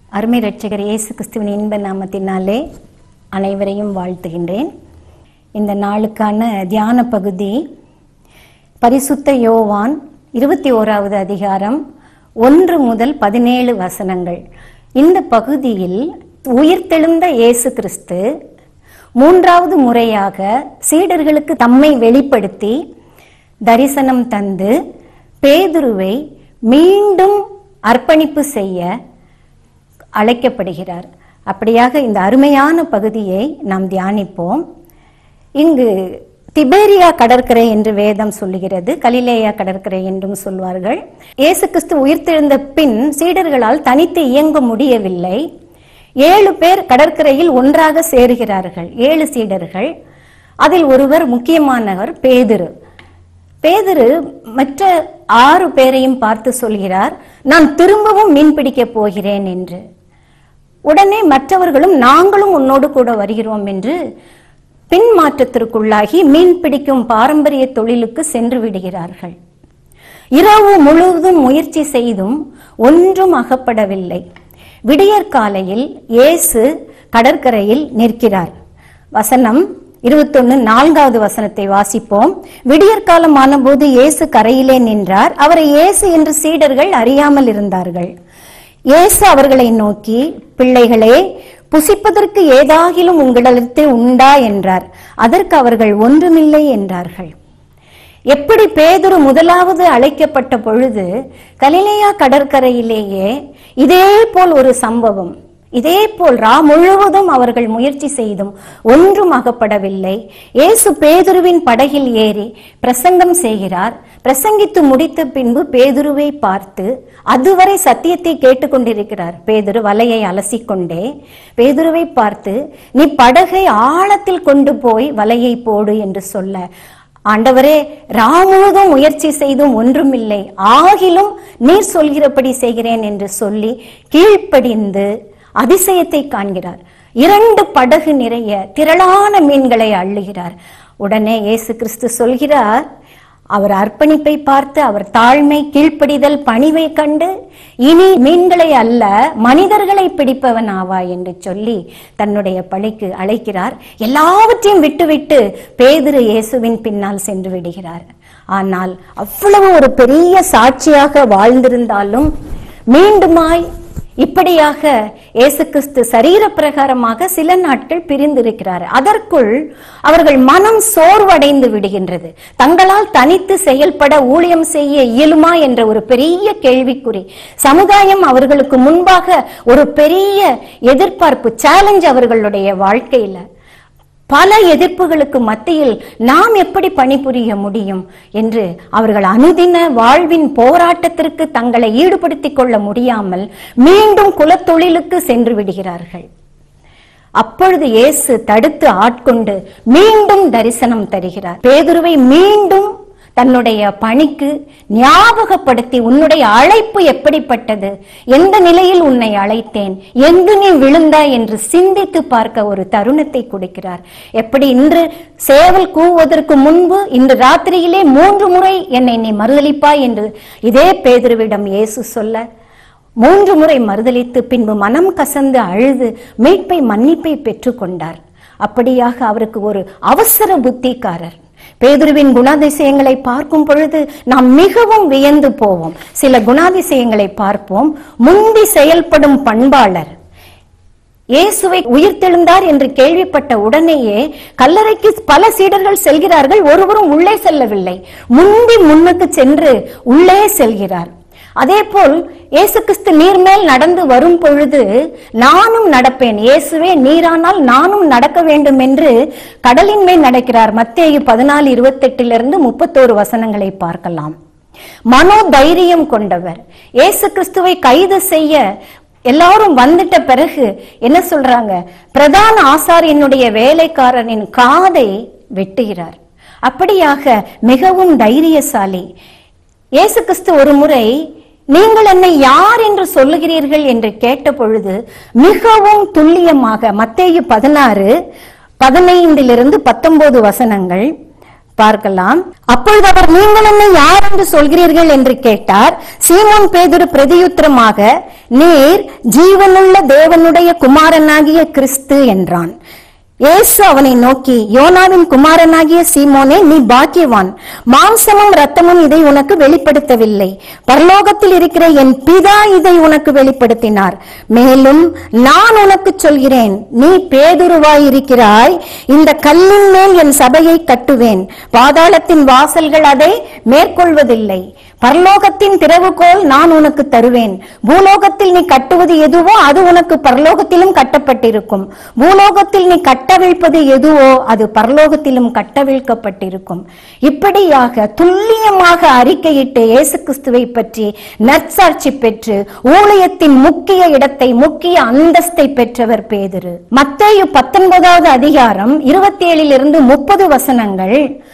அருமை ரட்சகர் இயேசு கிறிஸ்துவின் இன்ப நாமத்தினாலே அனைவரையும் வாழ்த்துகின்றேன் இந்த நாளுக்கான தியான பகுதி பரிசுத்த யோவான் இருபத்தி ஓராவது அதிகாரம் ஒன்று முதல் பதினேழு வசனங்கள் இந்த பகுதியில் உயிர்த்தெழுந்த இயேசு கிறிஸ்து மூன்றாவது முறையாக சீடர்களுக்கு தம்மை வெளிப்படுத்தி தரிசனம் தந்து பேதுருவை மீண்டும் அர்ப்பணிப்பு செய்ய அழைக்கப்படுகிறார் அப்படியாக இந்த அருமையான பகுதியை நாம் தியானிப்போம் இங்கு திபேரியா கடற்கரை என்று வேதம் சொல்லுகிறது கலிலேயா கடற்கரை என்றும் சொல்வார்கள் இயேசு கிறிஸ்து உயிர்த்தெழுந்த பின் சீடர்களால் தனித்து இயங்க முடியவில்லை ஏழு பேர் கடற்கரையில் ஒன்றாக சேருகிறார்கள் ஏழு சீடர்கள் அதில் ஒருவர் முக்கியமானவர் பேதுரு பேதுரு மற்ற ஆறு பேரையும் பார்த்து சொல்கிறார் நான் திரும்பவும் மீன் பிடிக்கப் போகிறேன் என்று உடனே மற்றவர்களும் நாங்களும் உன்னோடு கூட வருகிறோம் என்று பின்மாற்றத்திற்குள்ளாகி மீன் பிடிக்கும் பாரம்பரிய தொழிலுக்கு சென்று விடுகிறார்கள் இரவு முழுவதும் முயற்சி செய்தும் ஒன்றும் அகப்படவில்லை விடியற்காலையில் இயேசு கடற்கரையில் நிற்கிறார் வசனம் இருபத்தொன்னு நான்காவது வசனத்தை வாசிப்போம் விடியற்காலம் ஆனபோது இயேசு கரையிலே நின்றார் அவரை இயேசு என்று சீடர்கள் அறியாமல் இருந்தார்கள் இயேசு அவர்களை நோக்கி பிள்ளைகளே புசிப்பதற்கு ஏதாகிலும் உங்களிடத்தில் உண்டா என்றார் அதற்கு அவர்கள் ஒன்றுமில்லை என்றார்கள் எப்படி பேதுரு முதலாவது அழைக்கப்பட்ட பொழுது கலிலேயா கடற்கரையிலேயே இதே போல் ஒரு சம்பவம் இதே போல் ரா முழுவதும் அவர்கள் முயற்சி செய்தும் ஒன்றும் அகப்படவில்லை இயேசு பேதுருவின் படகில் ஏறி பிரசங்கம் செய்கிறார் பிரசங்கித்து முடித்த பின்பு பேதுருவை பார்த்து அதுவரை சத்தியத்தை கேட்டுக்கொண்டிருக்கிறார் பேதுரு வலையை அலசிக்கொண்டே பேதுருவை பார்த்து நீ படகை ஆழத்தில் கொண்டு போய் வலையை போடு என்று சொல்ல ஆண்டவரே ராமுழுதும் முயற்சி செய்தும் ஒன்றுமில்லை ஆகிலும் நீர் சொல்கிறபடி செய்கிறேன் என்று சொல்லி கீழ்ப்படிந்து அதிசயத்தை காண்கிறார் இரண்டு படகு நிறைய திரளான மீன்களை அள்ளுகிறார் உடனே இயேசு கிறிஸ்து சொல்கிறார் அவர் அர்ப்பணிப்பை பார்த்து அவர் தாழ்மை கீழ்ப்படிதல் பணிவை கண்டு இனி மீன்களை அல்ல மனிதர்களை பிடிப்பவன் ஆவா என்று சொல்லி தன்னுடைய பழிக்கு அழைக்கிறார் எல்லாவற்றையும் விட்டுவிட்டு பேதுரு இயேசுவின் பின்னால் சென்று விடுகிறார் ஆனால் அவ்வளவு ஒரு பெரிய சாட்சியாக வாழ்ந்திருந்தாலும் மீண்டுமாய் இப்படியாக இயேசு கிறிஸ்து சரீர பிரகாரமாக சில நாட்கள் பிரிந்திருக்கிறார் அதற்குள் அவர்கள் மனம் சோர்வடைந்து விடுகின்றது தங்களால் தனித்து செயல்பட ஊழியம் செய்ய இயலுமா என்ற ஒரு பெரிய கேள்விக்குறி சமுதாயம் அவர்களுக்கு முன்பாக ஒரு பெரிய எதிர்பார்ப்பு சேலஞ்ச் அவர்களுடைய வாழ்க்கையில பல எதிர்ப்புகளுக்கு மத்தியில் நாம் எப்படி பணிபுரிய முடியும் என்று அவர்கள் அனுதின வாழ்வின் போராட்டத்திற்கு தங்களை ஈடுபடுத்திக் கொள்ள முடியாமல் மீண்டும் குலத்தொழிலுக்கு சென்று விடுகிறார்கள் அப்பொழுது இயேசு தடுத்து ஆட்கொண்டு மீண்டும் தரிசனம் தருகிறார் பேதுருவை மீண்டும் தன்னுடைய பணிக்கு ஞாபகப்படுத்தி உன்னுடைய அழைப்பு எப்படிப்பட்டது எந்த நிலையில் உன்னை அழைத்தேன் எங்கு நீ விழுந்தாய் என்று சிந்தித்து பார்க்க ஒரு தருணத்தை கொடுக்கிறார் எப்படி இன்று சேவல் கூவதற்கு முன்பு இன்று ராத்திரியிலே மூன்று முறை என்னை நீ மறுதளிப்பாய் என்று இதே பேதுருவிடம் இயேசு சொல்ல மூன்று முறை மறுதளித்து பின்பு மனம் கசந்து அழுது மீட்பை மன்னிப்பை பெற்றுக்கொண்டார் அப்படியாக அவருக்கு ஒரு அவசர புத்திக்காரர் பேதுருவின் குணாதிசயங்களை பார்க்கும் பொழுது நாம் மிகவும் வியந்து போவோம் சில குணாதிசயங்களை பார்ப்போம் முந்தி செயல்படும் பண்பாளர் இயேசுவை உயிர்த்தெழுந்தார் என்று கேள்விப்பட்ட உடனேயே கல்லறைக்கு பல சீடர்கள் செல்கிறார்கள் ஒருவரும் உள்ளே செல்லவில்லை முந்தி முன்னுக்கு சென்று உள்ளே செல்கிறார் அதே போல் இயேசு கிறிஸ்து நீர் மேல் நடந்து வரும் பொழுது நானும் நடப்பேன் இயேசுவே நீரானால் நானும் நடக்க வேண்டும் என்று கடலின் மேல் நடக்கிறார் மத்தேயு பதினாலு இருபத்தெட்டிலிருந்து முப்பத்தோரு வசனங்களை பார்க்கலாம் மனோ தைரியம் கொண்டவர் இயேசு கிறிஸ்துவை கைது செய்ய எல்லாரும் வந்துட்ட பிறகு என்ன சொல்றாங்க பிரதான ஆசாரியனுடைய வேலைக்காரனின் காதை வெட்டுகிறார் அப்படியாக மிகவும் தைரியசாலி இயேசு கிறிஸ்து ஒரு முறை நீங்கள் என்னை யார் என்று சொல்லுகிறீர்கள் என்று கேட்ட பொழுது மிகவும் துல்லியமாக மத்தேயு பதினாறு பதினைந்திலிருந்து பத்தொன்பது வசனங்கள் பார்க்கலாம் அப்பொழுது அவர் நீங்கள் என்னை யார் என்று சொல்கிறீர்கள் என்று கேட்டார் சீமோன் பேதுரு பிரதியுத்தரமாக நீர் ஜீவனுள்ள தேவனுடைய குமாரனாகிய கிறிஸ்து என்றான் இயேசு அவனை நோக்கி யோனாவின் குமாரனாகிய சீமோனே நீ பாக்கியவான் மாம்சமும் ரத்தமும் இதை உனக்கு வெளிப்படுத்தவில்லை பரலோகத்தில் இருக்கிற என் பிதா இதை உனக்கு வெளிப்படுத்தினார் மேலும் நான் உனக்கு சொல்கிறேன் நீ பேதுருவாய் இருக்கிறாய் இந்த கல்லின் மேல் என் சபையை கட்டுவேன் பாதாளத்தின் வாசல்கள் அதை மேற்கொள்வதில்லை பரலோகத்தின் திறவுகோல் நான் உனக்கு தருவேன் பூலோகத்தில் நீ கட்டுவது எதுவோ அது உனக்கு பரலோகத்திலும் கட்டப்பட்டிருக்கும் பூலோகத்தில் நீ கட்டவிழ்ப்பது எதுவோ அது பரலோகத்திலும் கட்டவிழ்க்கப்பட்டிருக்கும் இப்படியாக துல்லியமாக அறிக்கையிட்டு இயேசு கிறிஸ்துவை பற்றி நற்சாட்சி பெற்று ஊழியத்தின் முக்கிய இடத்தை முக்கிய அந்தஸ்தை பெற்றவர் பேதுரு மத்தேயு பத்தொன்பதாவது அதிகாரம் இருபத்தி ஏழிலிருந்து முப்பது வசனங்கள்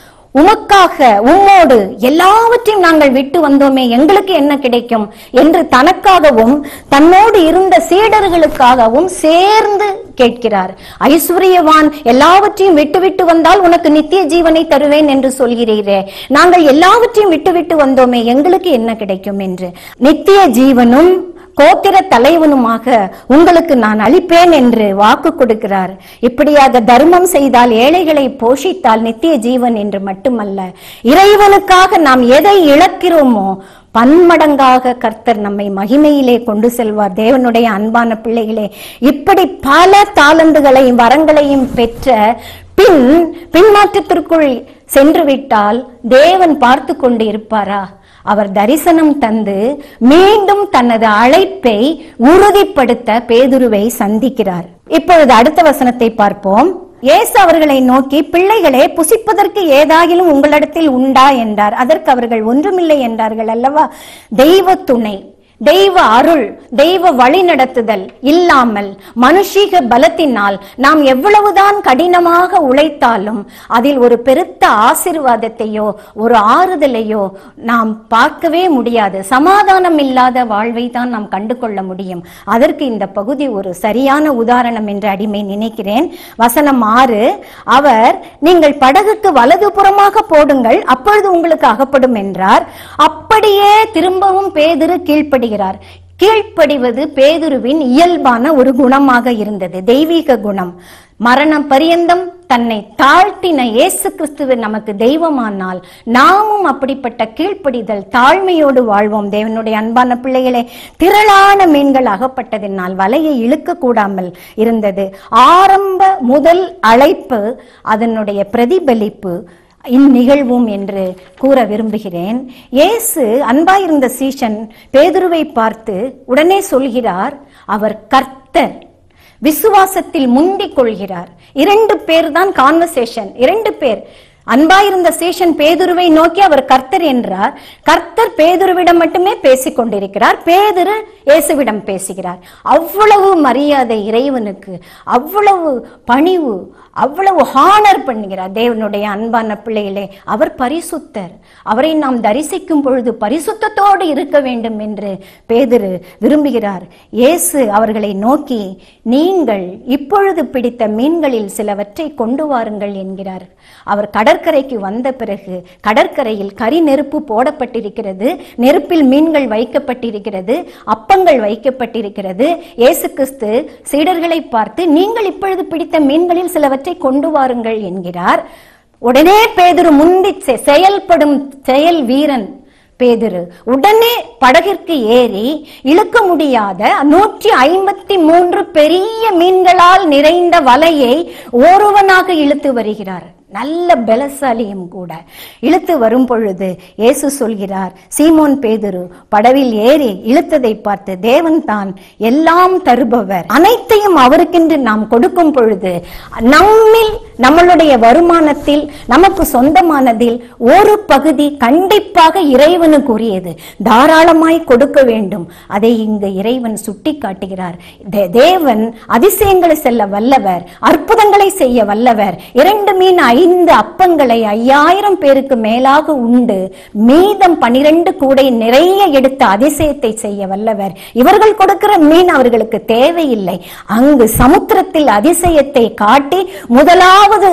உமக்காக உம்மோடு எல்லாவற்றையும் நாங்கள் விட்டு வந்தோமே எங்களுக்கு என்ன கிடைக்கும் என்று தனக்காகவும் தன்னோடு இருந்த சீடர்களுக்காகவும் சேர்ந்து கேட்கிறார் ஐஸ்வர்யவான் எல்லாவற்றையும் விட்டுவிட்டு வந்தால் உனக்கு நித்திய ஜீவனை தருவேன் என்று சொல்கிறீரே நாங்கள் எல்லாவற்றையும் விட்டுவிட்டு வந்தோமே எங்களுக்கு என்ன கிடைக்கும் என்று நித்திய ஜீவனும் கோத்திர தலைவனுமாக உங்களுக்கு நான் அளிப்பேன் என்று வாக்கு கொடுக்கிறார் இப்படியாக தர்மம் செய்தால் ஏழைகளை போஷித்தால் நித்திய ஜீவன் என்று மட்டுமல்ல இறைவனுக்காக நாம் எதை இழக்கிறோமோ பன்மடங்காக கர்த்தர் நம்மை மகிமையிலே கொண்டு செல்வார் தேவனுடைய அன்பான பிள்ளைகளே இப்படி பல தாளந்துகளையும் வரங்களையும் பெற்ற பின் பின்மாற்றத்திற்குள் சென்று விட்டால் தேவன் பார்த்து கொண்டு இருப்பாரா அவர் தரிசனம் தந்து மீண்டும் தனது அழைப்பை உறுதிப்படுத்த பேதுருவை சந்திக்கிறார் இப்பொழுது அடுத்த வசனத்தை பார்ப்போம் இயேசு அவர்களை நோக்கி பிள்ளைகளே புசிப்பதற்கு ஏதாகிலும் உங்களிடத்தில் உண்டா என்றார் அதற்கு அவர்கள் ஒன்றுமில்லை என்றார்கள் அல்லவா தெய்வ துணை தெய்வ அருள் தெய்வ வழிநடத்துதல் இல்லாமல் மனுஷீக பலத்தினால் நாம் எவ்வளவுதான் கடினமாக உழைத்தாலும் அதில் ஒரு பெருத்த ஆசிர்வாதத்தையோ ஒரு ஆறுதலையோ நாம் பார்க்கவே முடியாது சமாதானம் இல்லாத வாழ்வை தான் நாம் கண்டு கொள்ள முடியும் அதற்கு இந்த பகுதி ஒரு சரியான உதாரணம் என்று அடிமை நினைக்கிறேன் வசனம் ஆறு அவர் நீங்கள் படகுக்கு வலதுபுறமாக போடுங்கள் அப்பொழுது உங்களுக்கு அகப்படும் என்றார் அப்படியே திரும்பவும் பேதிரு கீழ்ப்படுகிறார் கீழ்ப்படிவது பேதுருவின் இயல்பான ஒரு குணமாக இருந்தது தெய்வீக குணம் மரணம் பரியந்தம் தன்னை தாழ்த்தின இயேசு கிறிஸ்துவ நமக்கு தெய்வமானால் நாமும் அப்படிப்பட்ட கீழ்ப்படிதல் தாழ்மையோடு வாழ்வோம் தேவனுடைய அன்பான பிள்ளைகளே திரளான மீன்கள் அகப்பட்டதினால் வலையை இழுக்க கூடாமல் இருந்தது ஆரம்ப முதல் அழைப்பு அதனுடைய பிரதிபலிப்பு இந்நிகழ்வும் என்று கூற விரும்புகிறேன் இயேசு அன்பாயிருந்த சீஷன் பேதுருவை பார்த்து உடனே சொல்கிறார் அவர் கர்த்தர் விசுவாசத்தில் முந்திக் கொள்கிறார் இரண்டு பேர் தான் கான்வர்சேஷன் இரண்டு பேர் அன்பாயிருந்த சேஷன் பேதுருவை நோக்கி அவர் கர்த்தர் என்றார் கர்த்தர் பேதுருவிடம் மட்டுமே பேசிக் கொண்டிருக்கிறார் பேதுரு இயேசுவிடம் பேசுகிறார் அவ்வளவு மரியாதை இறைவனுக்கு அவ்வளவு பணிவு அவ்வளவு ஹானர் பண்ணுகிறார் தேவனுடைய அன்பான பிள்ளைகளே அவர் பரிசுத்தர் அவரை நாம் தரிசிக்கும் பொழுது பரிசுத்தத்தோடு இருக்க வேண்டும் என்று பேதுரு விரும்புகிறார் இயேசு அவர்களை நோக்கி நீங்கள் இப்பொழுது பிடித்த மீன்களில் சிலவற்றை கொண்டு வாருங்கள் என்கிறார் அவர் கடற்கரைக்கு வந்த பிறகு கடற்கரையில் கரி நெருப்பு போடப்பட்டிருக்கிறது நெருப்பில் மீன்கள் வைக்கப்பட்டிருக்கிறது அப்பங்கள் வைக்கப்பட்டிருக்கிறது இயேசு கிறிஸ்து சீடர்களை பார்த்து நீங்கள் இப்பொழுது பிடித்த மீன்களில் சிலவற்றை கொண்டு வாருங்கள் என்கிறார் உடனே பேதுரு முந்தி செ- செயல்படும் செயல் வீரன் பேதுரு உடனே படகிற்கு ஏறி இழுக்க முடியாத நூற்றி ஐம்பத்தி மூன்று பெரிய மீன்களால் நிறைந்த வலையை ஒருவனாக இழுத்து வருகிறார் நல்ல பலசாலியும் கூட இழுத்து வரும் பொழுது இயேசு சொல்கிறார் சீமோன் பேதுரு படவில் ஏறி இழுத்ததை பார்த்து தேவன் தான் எல்லாம் தருபவர் அனைத்தையும் அவருக்கென்று நாம் கொடுக்கும் பொழுது நம்மில் நம்மளுடைய வருமானத்தில் நமக்கு சொந்தமானதில் ஒரு பகுதி கண்டிப்பாக இறைவனுக்குரியது தாராளமாய் கொடுக்க வேண்டும் அதை இங்கு இறைவன் சுட்டி காட்டுகிறார் தே- தேவன் அதிசயங்களை செல்ல வல்லவர் அற்புதங்களை செய்ய வல்லவர் இரண்டு மீன் ஐந்து அப்பங்களை ஐயாயிரம் பேருக்கு மேலாக உண்டு மீதம் பனிரெண்டு கூடை நிறைய எடுத்த அதிசயத்தை செய்ய வல்லவர் இவர்கள் கொடுக்கிற மீன் அவர்களுக்கு தேவையில்லை அங்கு சமுத்திரத்தில் அதிசயத்தை காட்டி முதலாவது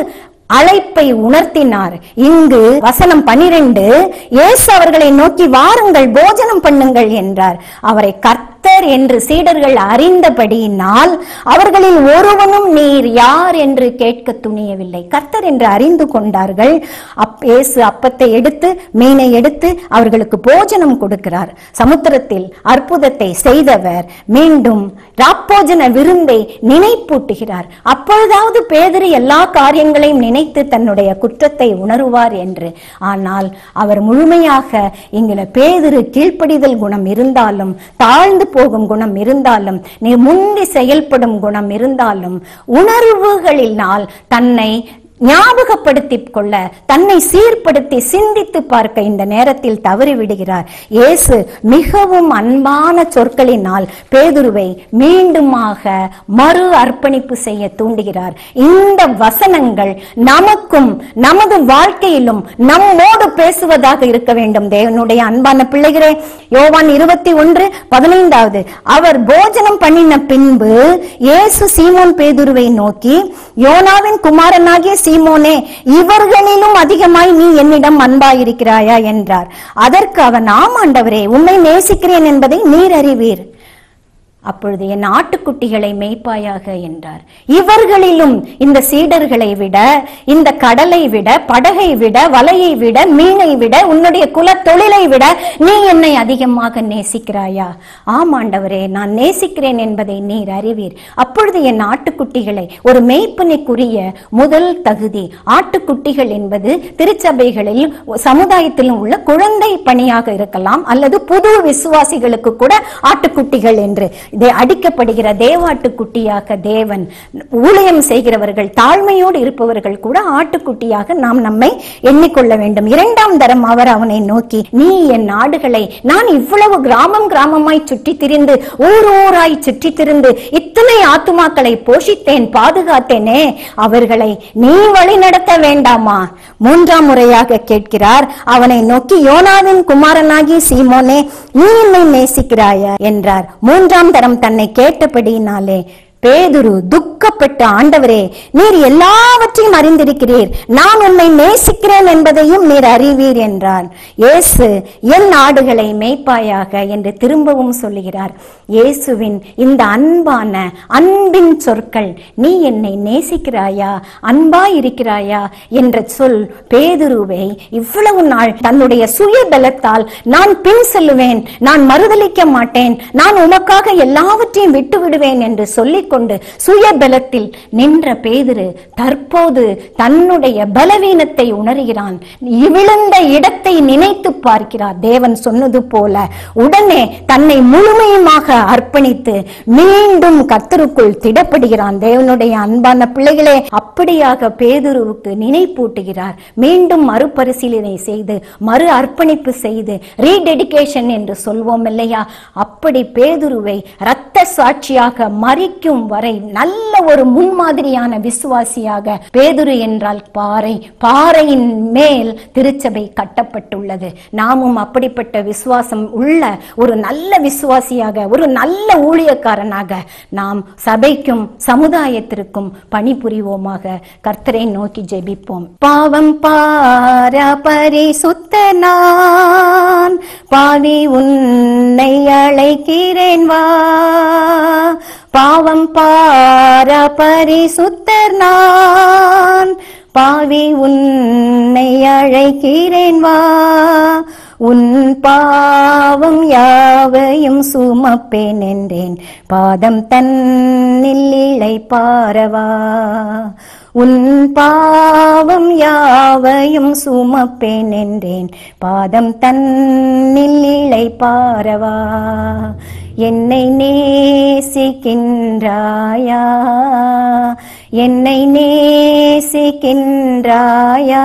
அழைப்பை உணர்த்தினார் இங்கு வசனம் பனிரெண்டு இயேசு அவர்களை நோக்கி வாருங்கள் போஜனம் பண்ணுங்கள் என்றார் அவரை கர்த்தர் என்று சீடர்கள் அறிந்தபடியினால் அவர்களில் ஒருவனும் நீர் யார் என்று கேட்க துணியவில்லை கர்த்தர் என்று அறிந்து கொண்டார்கள் அப் இயேசு அப்பத்தை எடுத்து மீனை எடுத்து அவர்களுக்கு போஜனம் கொடுக்கிறார் சமுத்திரத்தில் அற்புதத்தை செய்தவர் மீண்டும் ராப்போஜன விருந்தை நினைப்பூட்டுகிறார் அப்பொழுதாவது பேதரு எல்லா காரியங்களையும் நினைத்து தன்னுடைய குற்றத்தை உணருவார் என்று ஆனால் அவர் முழுமையாக இங்கில பேதிரு கீழ்ப்படிதல் குணம் இருந்தாலும் தாழ்ந்து போகும் குணம் இருந்தாலும் நீ முந்தி செயல்படும் குணம் இருந்தாலும் உணர்வுகளினால் தன்னை ஞாபகப்படுத்திக் கொள்ள தன்னை சீர்படுத்தி சிந்தித்து பார்க்க இந்த நேரத்தில் தவறி விடுகிறார் இயேசு மிகவும் அன்பான சொற்களினால் பேதுருவை மீண்டுமாக மறு அர்ப்பணிப்பு செய்ய தூண்டுகிறார் இந்த வசனங்கள் நமக்கும் நமது வாழ்க்கையிலும் நம்மோடு பேசுவதாக இருக்க வேண்டும் தேவனுடைய அன்பான பிள்ளைகளே யோவான் இருபத்தி ஒன்று பதினைந்தாவது அவர் போஜனம் பண்ணின பின்பு இயேசு சீமோன் பேதுருவை நோக்கி யோனாவின் குமாரனாகிய சீமோனே இவர்களிலும் அதிகமாய் நீ என்னிடம் அன்பாயிருக்கிறாயா என்றார் அதற்கு அவன் ஆமாண்டவரே உம்மை நேசிக்கிறேன் என்பதை நீர் அறிவீர் அப்பொழுது என் ஆட்டுக்குட்டிகளை மேய்ப்பாயாக என்றார் இவர்களிலும் இந்த சீடர்களை விட இந்த கடலை விட படகை விட வலையை விட மீனை விட உன்னுடைய குல தொழிலை விட நீ என்னை அதிகமாக நேசிக்கிறாயா ஆமாண்டவரே நான் நேசிக்கிறேன் என்பதை நீர் அறிவீர் அப்பொழுது என் ஆட்டுக்குட்டிகளை ஒரு மேய்ப்பனுக்குரிய முதல் தகுதி ஆட்டுக்குட்டிகள் என்பது திருச்சபைகளில் சமுதாயத்திலும் உள்ள குழந்தை பணியாக இருக்கலாம் அல்லது புது விசுவாசிகளுக்கு கூட ஆட்டுக்குட்டிகள் என்று இதை அடிக்கப்படுகிற தேவாட்டுக்குட்டியாக தேவன் ஊழியம் செய்கிறவர்கள் தாழ்மையோடு இருப்பவர்கள் கூட ஆட்டுக்குட்டியாக நாம் நம்மை எண்ணிக்கொள்ள வேண்டும் இரண்டாம் தரம் அவர் அவனை நோக்கி நீ என் நாடுகளை நான் இவ்வளவு கிராமம் கிராமமாய் சுற்றி திரிந்து ஊர் ஊராய் சுற்றி திரிந்து இத்தனை ஆத்துமாக்களை போஷித்தேன் பாதுகாத்தேனே அவர்களை நீ வழி நடத்த வேண்டாமா மூன்றாம் முறையாக கேட்கிறார் அவனை நோக்கி யோனாவின் குமாரனாகி சீமோனே நீ என்னை நேசிக்கிறாயா என்றார் மூன்றாம் தரம் தன்னை கேட்டபடியினாலே பேதுரு துக்கப்பட்ட ஆண்டவரே நீர் எல்லாவற்றையும் அறிந்திருக்கிறீர் நான் உன்னை நேசிக்கிறேன் என்பதையும் நீர் அறிவீர் என்றார் இயேசு என் ஆடுகளை மேய்ப்பாயாக என்று திரும்பவும் சொல்லுகிறார் இயேசுவின் இந்த அன்பான அன்பின் சொற்கள் நீ என்னை நேசிக்கிறாயா அன்பாய் இருக்கிறாயா என்ற சொல் பேதுருவை இவ்வளவு நாள் தன்னுடைய சுய பலத்தால் நான் பின் செல்லுவேன் நான் மறுதலிக்க மாட்டேன் நான் உமக்காக எல்லாவற்றையும் விட்டு விடுவேன் என்று சொல்லிக்கொண்டு சுய பலத்தில் நின்ற பேதுரு தற்போது தன்னுடைய பலவீனத்தை உணர்கிறான் விழுந்த இடத்தை நினைத்து பார்க்கிறார் தேவன் சொன்னது போல உடனே தன்னை முழுமையுமாக அர்ப்பணித்து மீண்டும் கத்தருக்குள் திடப்படுகிறான் தேவனுடைய அன்பான பிள்ளைகளே அப்படியாக பேதுருவுக்கு நினைப்பூட்டுகிறார் மீண்டும் மறுபரிசீலனை செய்து மறு அர்ப்பணிப்பு செய்து ரீடெடிகேஷன் என்று சொல்வோம் இல்லையா அப்படி பேதுருவை இரத்த சாட்சியாக மறிக்கும் வரை நல்ல ஒரு முன்மாதிரியான விசுவாசியாக பேதுரு என்றால் பாறை பாறையின் மேல் திருச்சபை கட்டப்பட்டுள்ளது நாமும் அப்படிப்பட்ட விசுவாசம் உள்ள ஒரு நல்ல விசுவாசியாக ஒரு நல்ல ஊழியக்காரனாக நாம் சபைக்கும் சமுதாயத்திற்கும் பணிபுரிவோமாக கர்த்தரை நோக்கி ஜெபிப்போம் பாவம் பார பரிசுத்த நான் பாவி உன்னை அழைக்கிறேன் வா பாவம் பார பரிசுத்தர் நான் பாவி உன்னை அழைக்கிறேன் வா உன் பாவம் யாவையும் சுமப்பேன் என்றேன் பாதம் தன்னில் இழை பாரவா உன் பாவம் யாவையும் சுமப்பேன் என்றேன் பாதம் தன்னில் இழை பாரவா என்னை நேசிக்கின்றாயா என்னை நேசிக்கின்றாயா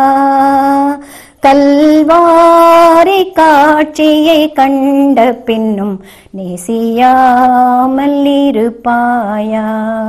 கல்வாரி காட்சியை கண்ட பின்னும் நேசியாமல் இருப்பாயா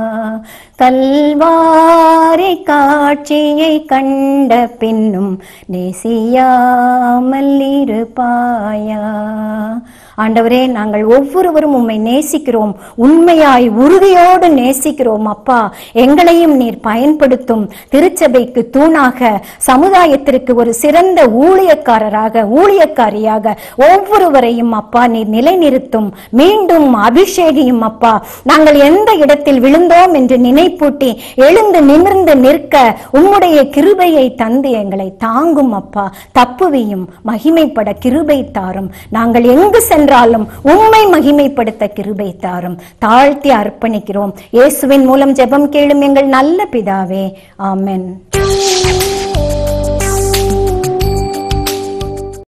கல்வாரி காட்சியை கண்ட பின்னும் நேசியாமல் இருப்பாயா ஆண்டவரே நாங்கள் ஒவ்வொருவரும் உம்மை நேசிக்கிறோம் உண்மையாய் உறுதியோடு நேசிக்கிறோம் அப்பா எங்களையும் நீர் பயன்படுத்தும் திருச்சபைக்கு தூணாக சமுதாயத்திற்கு ஒரு சிறந்த ஊழியக்காரராக ஊழியக்காரியாக ஒவ்வொருவரையும் அப்பா நீர் நிலைநிறுத்தும் மீண்டும் அபிஷேகியும் அப்பா நாங்கள் எந்த இடத்தில் விழுந்தோம் என்று நினைப்பூட்டி எழுந்து நிமிர்ந்து நிற்க உம்முடைய கிருபையை தந்து எங்களை தாங்கும் அப்பா தப்புவியும் மகிமைப்பட கிருபை தாரும் நாங்கள் எங்கு சென்றாலும் உம்மை மகிமைப்படுத்த கிருபை தாரும் தாழ்த்தி அர்ப்பணிக்கிறோம் இயேசுவின் மூலம் ஜெபம் கேளும் எங்கள் நல்ல பிதாவே ஆமென்